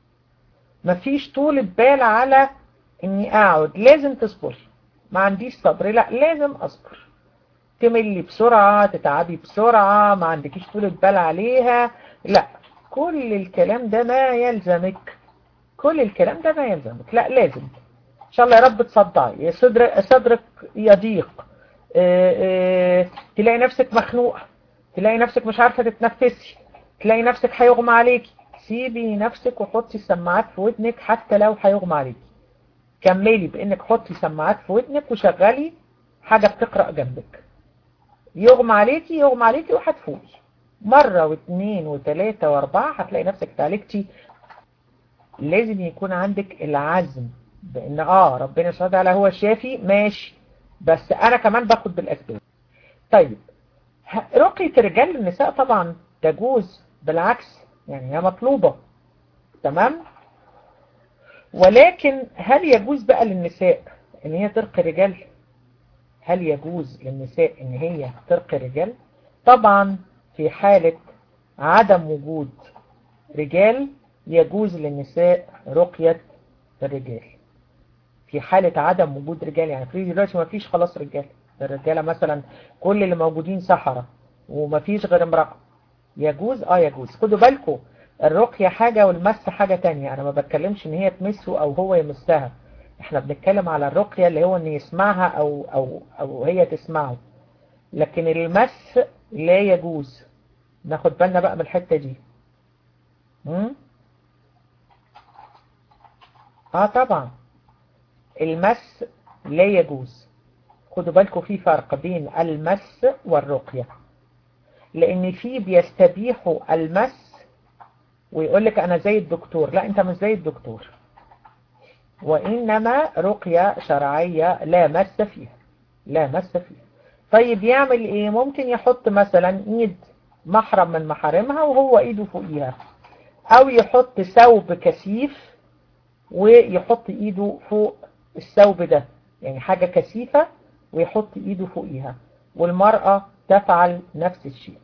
مفيش طول بال على اني اقعد لازم تصبري ما عنديش صبر لا لازم اصبر تملي بسرعة تتعبي بسرعة ما عندكيش طول بال عليها لا كل الكلام ده ما يلزمك كل الكلام ده ما يلزمك لا لازم ان شاء الله يا رب تصدعي صدرك, صدرك يضيق اه اه تلاقي نفسك مخنوقة تلاقي نفسك مش عارفة تتنفسي تلاقي نفسك هيغمى عليكي سيبي نفسك وحطي السماعات في ودنك حتى لو هيغمى عليكي كملي بانك حطي سماعات في ودنك وشغلي حاجة بتقرأ جنبك يغمى عليكي يغمى عليكي وهتفوقي مرة واثنين وثلاثة واربعة هتلاقي نفسك تعالجتي لازم يكون عندك العزم بان اه ربنا سبحانه وتعالى هو الشافي ماشي بس انا كمان باخد بالاسباب طيب رقية الرجال للنساء طبعا تجوز بالعكس يعني هي مطلوبة تمام ولكن هل يجوز بقى للنساء ان هي ترقي رجال هل يجوز للنساء ان هي ترقي رجال طبعا في حالة عدم وجود رجال يجوز للنساء رقية الرجال في حالة عدم وجود رجال يعني في دلوقتي ما فيش خلاص رجال الرجالة مثلا كل اللي موجودين سحرة وما فيش غير امرأة يجوز اه يجوز خدوا بالكم الرقية حاجة والمس حاجة تانية انا ما بتكلمش ان هي تمسه او هو يمسها احنا بنتكلم على الرقية اللي هو ان يسمعها او, أو, أو هي تسمعه لكن المس لا يجوز ناخد بالنا بقى من الحتة دي م? اه طبعا المس لا يجوز خدوا بالكم في فرق بين المس والرقية لان في بيستبيحوا المس ويقول لك انا زي الدكتور لا انت مش زي الدكتور وانما رقية شرعية لا مس فيها لا مس فيها طيب يعمل ايه ممكن يحط مثلا ايد محرم من محارمها وهو ايده فوقيها او يحط ثوب كثيف ويحط ايده فوق الثوب ده يعني حاجة كثيفة ويحط ايده فوقيها والمرأة تفعل نفس الشيء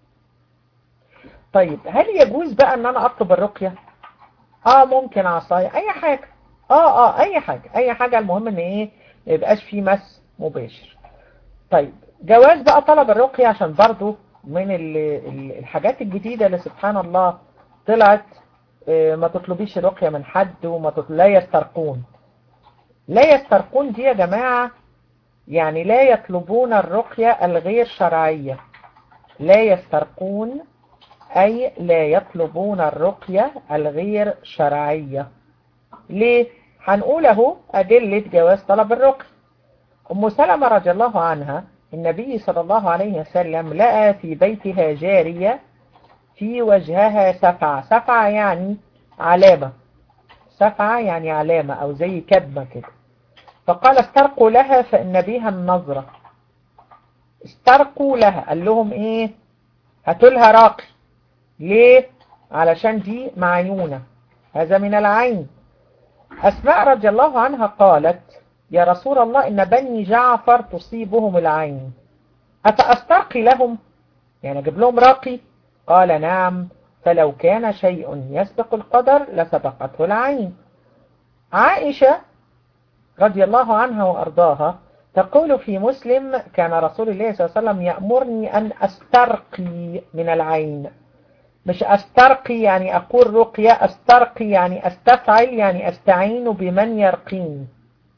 طيب هل يجوز بقى ان انا اطلب الرقية اه ممكن عصاية اي حاجة اه اه اي حاجة اي حاجة المهم ان ايه ما يبقاش فيه مس مباشر طيب جواز بقى طلب الرقية عشان برضو من الحاجات الجديدة اللي سبحان الله طلعت ما تطلبيش الرقية من حد وما تطل... لا يسترقون لا يسترقون دي يا جماعة يعني لا يطلبون الرقية الغير شرعية لا يسترقون أي لا يطلبون الرقية الغير شرعية ليه؟ هنقول اهو أدلة جواز طلب الرقي أم سلمة رضي الله عنها النبي صلى الله عليه وسلم لقى في بيتها جارية في وجهها سفعة سفعة يعني علامة سفعة يعني علامة أو زي كدمة كده فقال استرقوا لها فإن بها النظرة استرقوا لها قال لهم ايه هاتوا لها راقي ليه علشان دي معيونة هذا من العين أسماء رضي الله عنها قالت يا رسول الله إن بني جعفر تصيبهم العين أفأسترقي لهم يعني أجيب لهم راقي قال نعم فلو كان شيء يسبق القدر لسبقته العين عائشة رضي الله عنها وأرضاها تقول في مسلم كان رسول الله صلى الله عليه وسلم يأمرني أن أسترقي من العين مش أسترقي يعني أقول رقية أسترقي يعني أستفعل يعني أستعين بمن يرقيني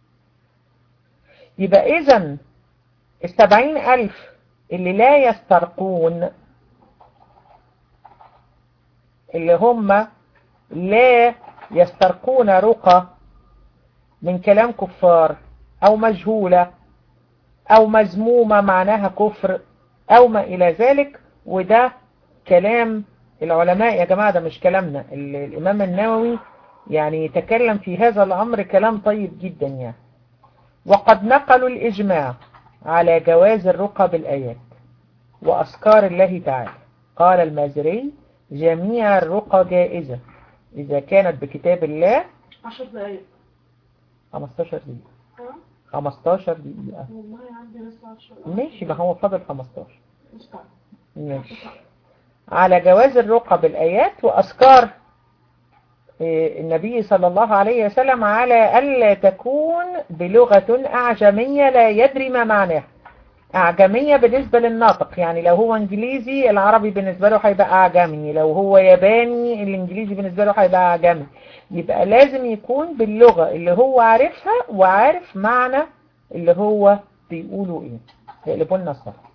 يبقى إذن السبعين ألف اللي لا يسترقون اللي هم لا يسترقون رقى من كلام كفار أو مجهولة أو مزمومة معناها كفر أو ما إلى ذلك وده كلام العلماء يا جماعة ده مش كلامنا الإمام النووي يعني يتكلم في هذا الأمر كلام طيب جدا يعني وقد نقلوا الإجماع على جواز الرقى بالآيات وأذكار الله تعالى قال المازري جميع الرقى جائزة إذا كانت بكتاب الله 10 دقايق 15 دقيقة ها 15 دقيقة والله عندي لسه 10 ماشي ما هو فاضل 15 مستعد ماشي على جواز الرقى بالآيات وأذكار إيه، النبي صلى الله عليه وسلم على ألا تكون بلغة أعجمية لا يدري ما معناها أعجمية بالنسبة للناطق يعني لو هو إنجليزي العربي بالنسبة له هيبقى أعجمي لو هو ياباني الإنجليزي بالنسبة له هيبقى أعجمي يبقى لازم يكون باللغة اللي هو عارفها وعارف معنى اللي هو بيقولوا إيه يقلبوا لنا الصفحة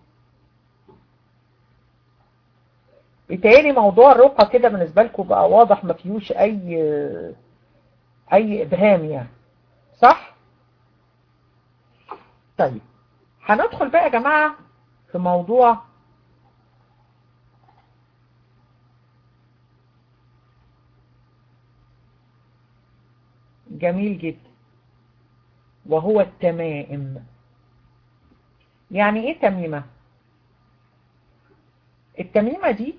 بيتهيألي موضوع الرقى كده بالنسبة لكم بقى واضح ما فيهوش أي أي إبهام يعني صح؟ طيب هندخل بقى يا جماعة في موضوع جميل جدا وهو التمائم يعني ايه تميمة التميمة دي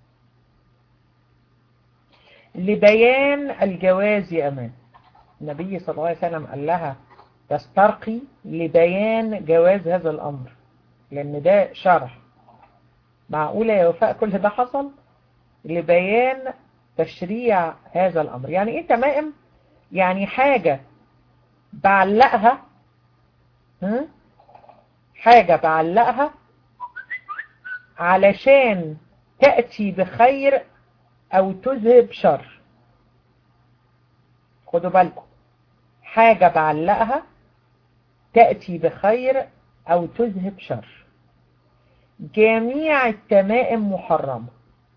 لبيان الجواز يا أمان النبي صلى الله عليه وسلم قال لها تسترقي لبيان جواز هذا الأمر لأن ده شرح معقولة يا وفاء كل ده حصل لبيان تشريع هذا الأمر يعني إيه تمائم يعني حاجة بعلقها هم؟ حاجة بعلقها علشان تأتي بخير أو تذهب شر خدوا بالكم حاجة بعلقها تأتي بخير أو تذهب شر جميع التمائم محرمة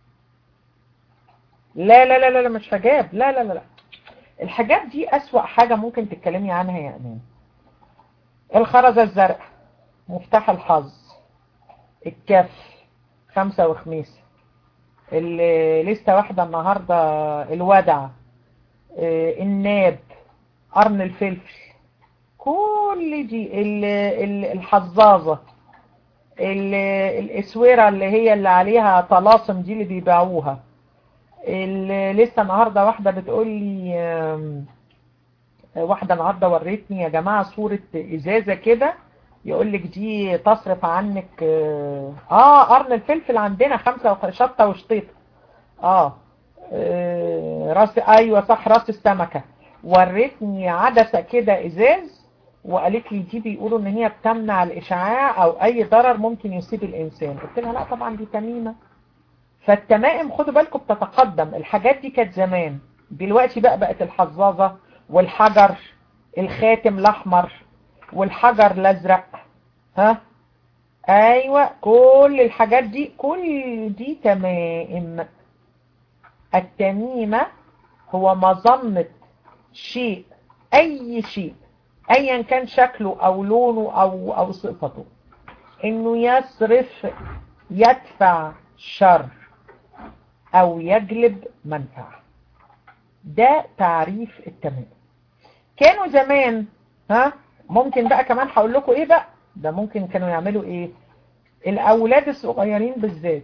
لا لا لا لا مش حجاب لا لا لا لا الحجاب دي أسوأ حاجة ممكن تتكلمي عنها يا أمان الخرزة الزرقاء مفتاح الحظ الكف خمسة وخميسة اللي لسه واحدة النهاردة الودع آه، الناب قرن الفلفل كل دي ال- ال- الحظاظة ال- الاسورة اللي هي اللي عليها طلاسم دي اللي بيبيعوها ال- لسه النهاردة واحدة بتقول لي آم، واحدة النهاردة وريتني يا جماعة صورة ازازة كده يقول لك دي تصرف عنك اه آه، قرن الفلفل عندنا خمسة وخ- شطة وشطيطة اه آه، راس ايوه صح راس السمكة ورتني عدسة كده ازاز وقالت لي دي بيقولوا ان هي بتمنع الاشعاع او اي ضرر ممكن يصيب الانسان قلت لها لا طبعا دي تميمة فالتمائم خدوا بالكم بتتقدم الحاجات دي كانت زمان دلوقتي بقى بقت الحظاظة والحجر الخاتم الاحمر والحجر الازرق ها ايوه كل الحاجات دي كل دي تمائم التميمة هو مظنة شيء اي شيء ايا كان شكله او لونه او او صفته انه يصرف يدفع شر او يجلب منفعة ده تعريف التمام كانوا زمان ها ممكن بقى كمان هقول لكم ايه بقى ده ممكن كانوا يعملوا ايه الاولاد الصغيرين بالذات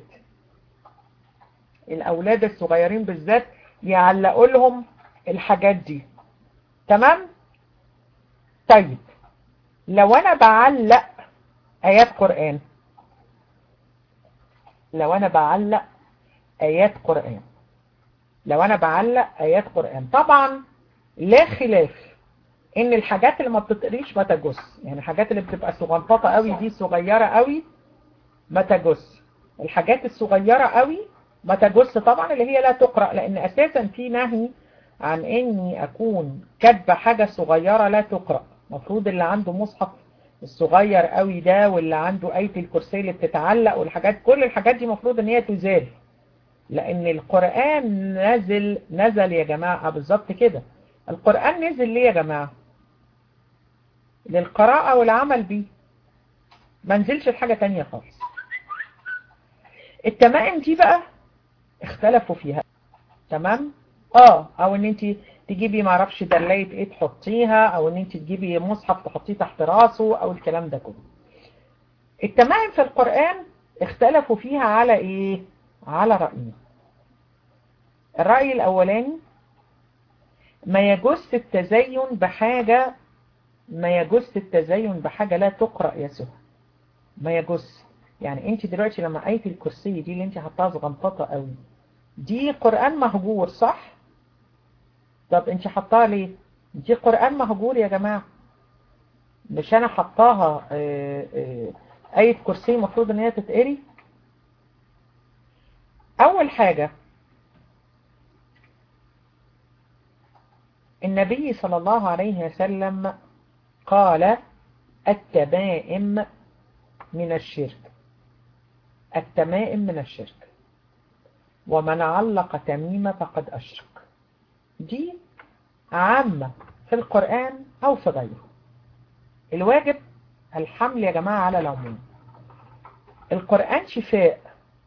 الاولاد الصغيرين بالذات يعلقوا لهم الحاجات دي تمام طيب لو انا بعلق ايات قرآن لو انا بعلق ايات قرآن لو انا بعلق ايات قرآن طبعا لا خلاف ان الحاجات اللي ما بتتقريش ما تجس يعني الحاجات اللي بتبقى صغنططة قوي دي صغيرة قوي ما تجس الحاجات الصغيرة قوي ما تجس طبعا اللي هي لا تقرأ لان اساسا في نهي عن اني اكون كاتبه حاجة صغيرة لا تقرأ مفروض اللي عنده مصحف الصغير قوي ده واللي عنده آية الكرسي اللي بتتعلق والحاجات كل الحاجات دي مفروض ان هي تزال لان القرآن نزل نزل يا جماعة بالظبط كده القرآن نزل ليه يا جماعة للقراءة والعمل بيه ما نزلش الحاجة تانية خالص التمائم دي بقى اختلفوا فيها تمام اه او ان انت تجيبي معرفش دلاية ايه تحطيها او ان انت تجيبي مصحف تحطيه تحت راسه او الكلام ده كله التمائم في القرآن اختلفوا فيها على ايه على رأيين الرأي الاولاني ما يجوز التزين بحاجة ما يجوز التزين بحاجة لا تقرأ يا سهى ما يجوز يعني انت دلوقتي لما آية الكرسي دي اللي انت حطاها صغنططة قوي دي قرآن مهجور صح طب انت حطاها ليه دي قرآن مهجور يا جماعة مش انا حطاها اه اه آية كرسي المفروض ان هي تتقري اول حاجة النبي صلى الله عليه وسلم قال التمائم من الشرك التمائم من الشرك ومن علق تميمة فقد أشرك دي عامة في القرآن أو في غيره الواجب الحمل يا جماعة على العموم القرآن شفاء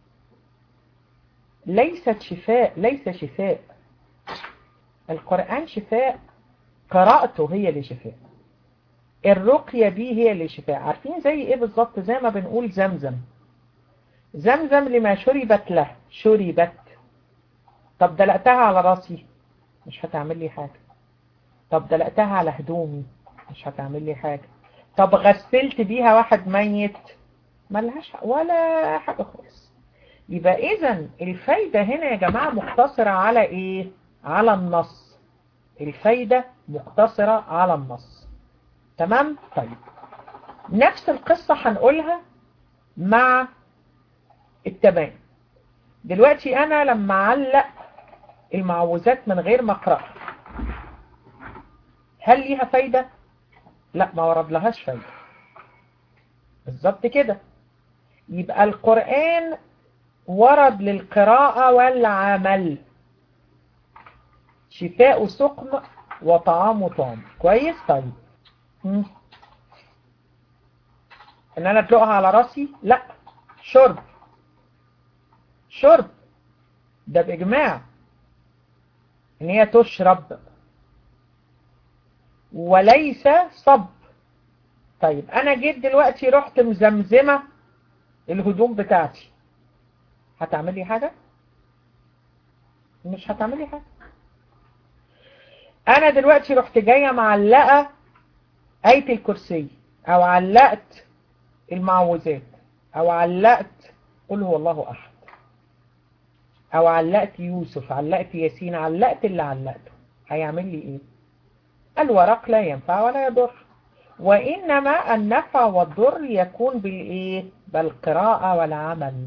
ليست شفاء ليس شفاء القرآن شفاء قراءته هي اللي شفاء الرقية دي هي اللي شفاء عارفين زي ايه بالظبط زي ما بنقول زمزم زمزم لما شربت له شربت طب دلقتها على راسي مش هتعمل لي حاجة طب دلقتها على هدومي مش هتعمل لي حاجة طب غسلت بيها واحد ميت ملهاش ولا حاجة خالص يبقى اذا الفايدة هنا يا جماعة مقتصرة على ايه على النص الفايدة مقتصرة على النص تمام طيب نفس القصة هنقولها مع التمام دلوقتي انا لما اعلق المعوذات من غير ما اقراها هل ليها فايدة لا ما ورد لهاش فايدة بالظبط كده يبقى القرآن ورد للقراءة والعمل شفاء سقم وطعام طعام كويس طيب مم. ان انا ادلقها على راسي لا شرب شرب ده باجماع ان هي تشرب وليس صب طيب انا جيت دلوقتي رحت مزمزمة الهدوم بتاعتي هتعمل لي حاجة مش هتعمل لي حاجة انا دلوقتي رحت جاية معلقة آية الكرسي او علقت المعوذات او علقت قل هو الله احد او علقت يوسف علقت ياسين علقت اللي علقته هيعمل لي ايه الورق لا ينفع ولا يضر وانما النفع والضر يكون بالايه بالقراءة والعمل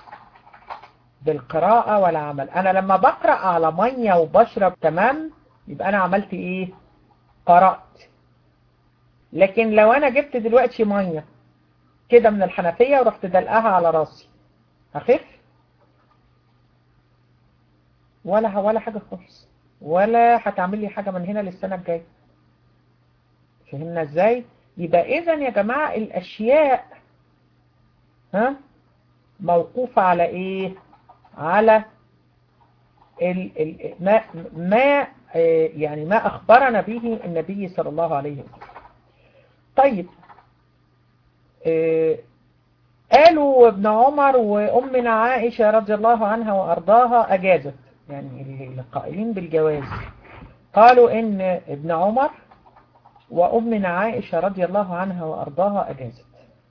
بالقراءة والعمل انا لما بقرأ على مية وبشرب تمام يبقى انا عملت ايه قرأت لكن لو انا جبت دلوقتي مية كده من الحنفية ورحت دلقها على راسي هخف ولا ولا حاجة خالص ولا هتعمل لي حاجة من هنا للسنة الجاية فهمنا ازاي يبقى اذا يا جماعة الاشياء ها موقوفة على ايه على ال ال ما ما آه، يعني ما اخبرنا به النبي صلى الله عليه وسلم طيب آه، قالوا ابن عمر وامنا عائشة رضي الله عنها وارضاها اجازت يعني القائلين بالجواز قالوا ان ابن عمر وامنا عائشة رضي الله عنها وارضاها اجازت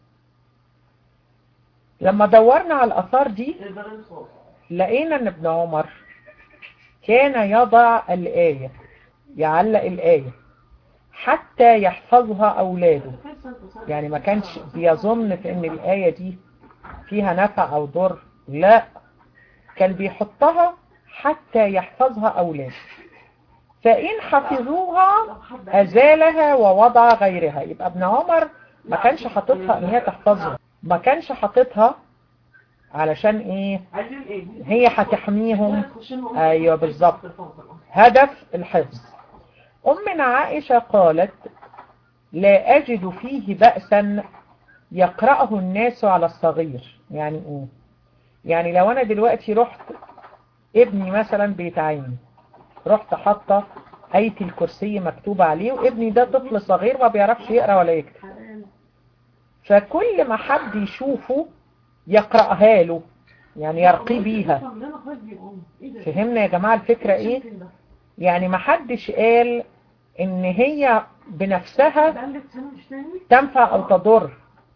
لما دورنا على الاثار دي يقدر يصوص لقينا ان ابن عمر كان يضع الآية يعلق الآية حتى يحفظها أولاده يعني ما كانش بيظن في ان الآية دي فيها نفع أو ضر لا كان بيحطها حتى يحفظها أولاده فإن حفظوها أزالها ووضع غيرها يبقى ابن عمر ما كانش حاططها ان هي تحفظها ما كانش حاططها علشان ايه عايزين ايه؟ هي هتحميهم تخش لهم- ايوه بالظبط هدف الحفظ أمنا عائشة قالت لا أجد فيه بأسا يقرأه الناس على الصغير يعني إيه؟ يعني لو أنا دلوقتي رحت ابني مثلا بيتعين رحت حاطة آية الكرسي مكتوب عليه وابني ده طفل صغير ما بيعرفش يقرأ ولا يكتب فكل ما حد يشوفه يقرأها له يعني يرقي بيها فهمنا يا جماعة الفكرة ايه يعني ما حدش قال ان هي بنفسها ده عندك سنة مش تاني؟ تنفع او تضر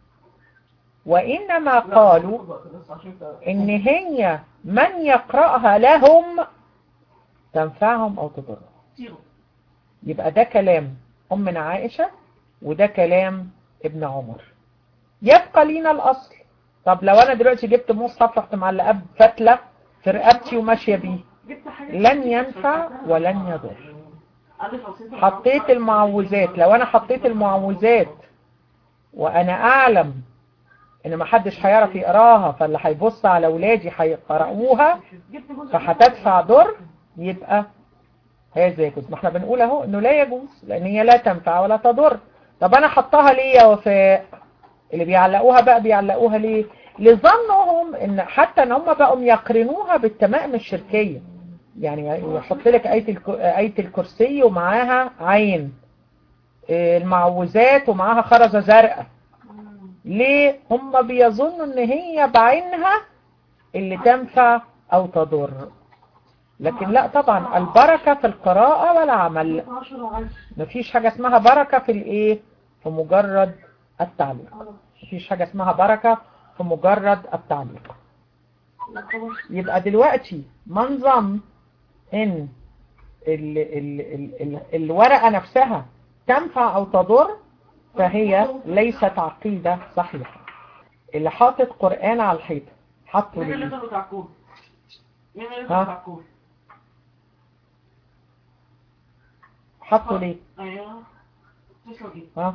وانما قالوا ان هي من يقرأها لهم تنفعهم او تضرهم زيرو. يبقى ده كلام أمنا عائشة وده كلام ابن عمر يبقى لينا الأصل طب لو أنا دلوقتي جبت مصحف رحت معلقاه بفتلة في رقبتي وماشية بيه جبت حاجة لن ينفع ولن يضر عارف أصيل حطيت المعوذات لو أنا حطيت المعوذات وأنا أعلم إن محدش هيعرف يقراها فاللي هيبص على أولادي هيقرأوها جبت جزء فهتدفع ضر يبقى هذا يجوز ما احنا بنقول اهو انه لا يجوز لان هي لا تنفع ولا تضر طب انا حطها ليه يا وفاء اللي بيعلقوها بقى بيعلقوها ليه لظنهم ان حتى ان هم بقوا يقرنوها بالتمائم الشركية يعني يحط لك آية, الك... آية الكرسي ومعاها عين إيه المعوذات ومعاها خرزة زرقاء ليه هم بيظنوا ان هي بعينها اللي تنفع او تضر لكن لا طبعا البركة في القراءة والعمل 10 وعشرة مفيش حاجة اسمها بركة في الايه في مجرد التعليق مفيش حاجة اسمها بركة في مجرد التعليق يبقى دلوقتي منظم ان ال ال ال ال الورقة نفسها تنفع او تضر فهي ليست عقيدة صحيحة اللي حاطط قرآن على الحيطة حطه مين اللي ليه ده بتاع كور؟ مين اللي ها؟ ده بتاع كور؟ حطه ليه ايوه تسلم ايه؟ ها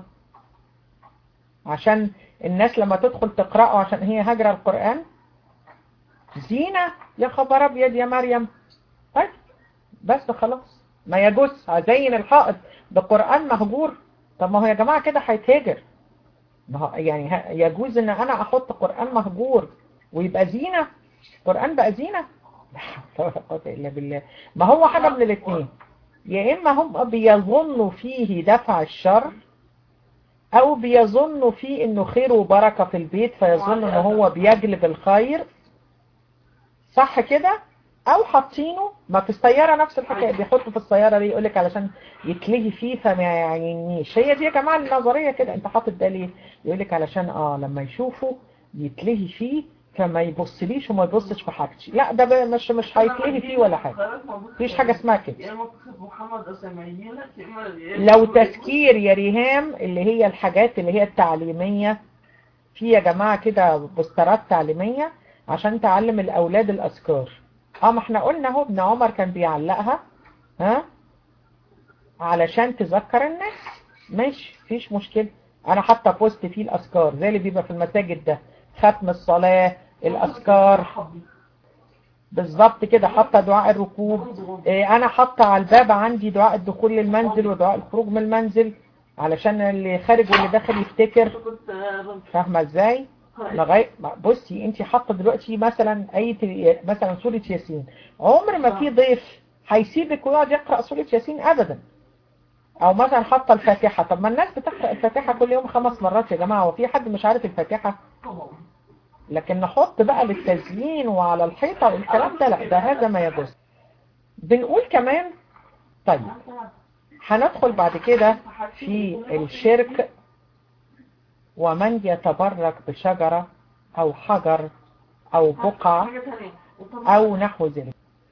عشان الناس لما تدخل تقرأه عشان هي هجرة القرآن زينة يا خبر ابيض يا مريم طيب بس خلاص ما يجوز هزين الحائط بقرآن مهجور طب ما هو يا جماعة كده هيتهجر ما هو يعني ه- يجوز ان انا احط قرآن مهجور ويبقى زينة قرآن بقى زينة لا حول ولا قوة الا بالله ما هو حاجة من الاثنين يا اما هم بيظنوا فيه دفع الشر او بيظنوا فيه انه خير وبركة في البيت فيظن ان هو بيجلب الخير صح كده او حاطينه ما في السيارة نفس الحكاية بيحطوا في السيارة ليه يقولك علشان يتلهي فيه فما يعنيش هي دي يا جماعة النظرية كده انت حاطط ده ليه يقولك علشان اه لما يشوفوا يتلهي فيه فما يبصليش وما يبصش في حاجتي لا ده بقى مش مش هيتلهي فيه ولا حاجة مفيش حاجة اسمها كده يا اما تكتب محمد اسامعي لك يا اما يا لو إما- تذكير يا ريهام اللي هي الحاجات اللي هي التعليمية في يا جماعة كده بوسترات تعليمية عشان تعلم الأولاد الأذكار اه ما احنا قلنا اهو ابن عمر كان بيعلقها ها علشان تذكر الناس ماشي مفيش مشكلة انا حاطه بوست فيه الأذكار زي اللي بيبقى في المساجد ده ختم الصلاة الأذكار بالظبط كده حاطه دعاء الركوب إيه، انا حاطه على الباب عندي دعاء الدخول للمنزل ودعاء الخروج من المنزل علشان اللي خارج واللي داخل يفتكر كنت آه، بمشي. فاهمة ازاي لغاية بصي انت حاطه دلوقتي مثلا اي مثلا سورة ياسين عمر ما في ضيف هيسيبك ويقعد يقرأ سورة ياسين ابدا او مثلا حاطه الفاتحة طب ما الناس بتقرأ الفاتحة كل يوم خمس مرات يا جماعة وفي حد مش عارف الفاتحة طبعا لكن نحط بقى للتزيين وعلى الحيطة والكلام ده لا ده هذا ما يجوز بنقول كمان طيب هندخل بعد كده في الشرك ومن يتبرك بشجرة أو حجر أو بقعة حاجة تانية وطبعا- أو نحو ذلك